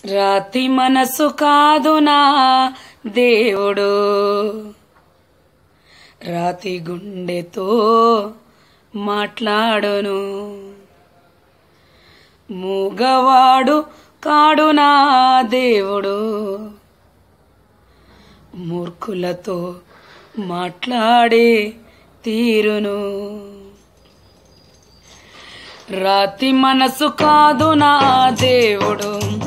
రాతి మనసు కాదు నా దేవుడు రాతి గుండెతో మాట్లాడును మూగవాడు కాడు నా దేవుడు మూర్ఖులతో మాట్లాడే తీరును రాతి మనసు కాదు నా దేవుడు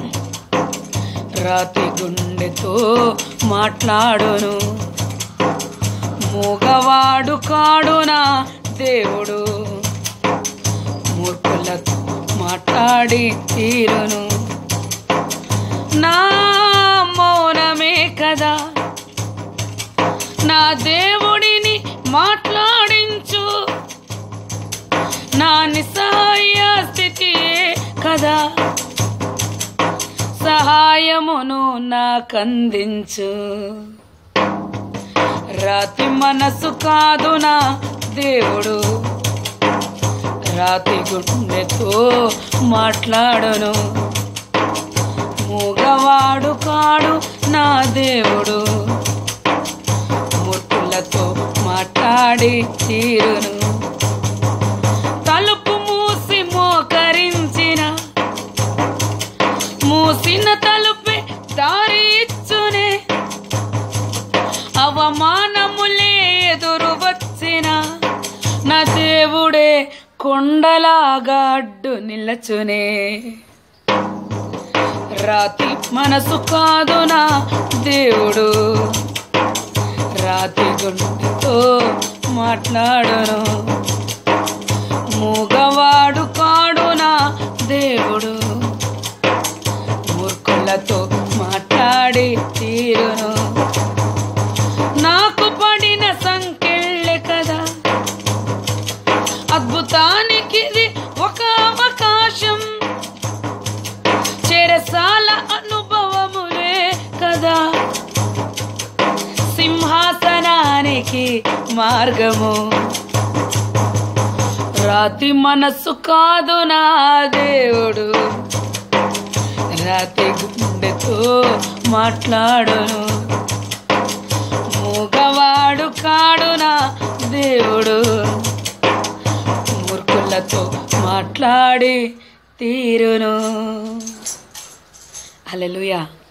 రాతి గుండెతో మాట్లాడును మూగవాడు కాడు నా దేవుడు మూర్ఖులతో మాట్లాడి తీరును నా మౌనమే కదా నా దేవుడిని మాట్లాడించు నా నిస్సహాయ స్థితియే కదా సహాయమును నాకందించు రాతి మనసు కాదు నా దేవుడు రాతి గుండెతో మాట్లాడును మూగవాడు కాడు నా దేవుడు మూర్ఖులతో మాట్లాడి తీరును తలుపు మూసి మోకరించిన మూసిన తలుపే దారి ఇచ్చునే అవమానములే ఎదురు వచ్చిన నా దేవుడే కొండలాగా అడ్డు నిలచునే రాతి మనసు కాదు నా దేవుడు రాతి గుండెతో మాట్లాడును మూగవాడు కాడు నా దేవుడు మూర్ఖులతో మాట్లాడి తీరును నాకు పడిన సంకెళ్ళే కదా అద్భుతానికి ఇది ఒక అవకాశం చెరసాల అనుభవములే కదా సింహాసనానికి మార్గము రాతి మనస్సు కాదు నా దేవుడు రాతి గుండెతో మాట్లాడును మూగవాడు కాడు నా దేవుడు మూర్ఖులతో మాట్లాడి తీరును హల్లెలూయా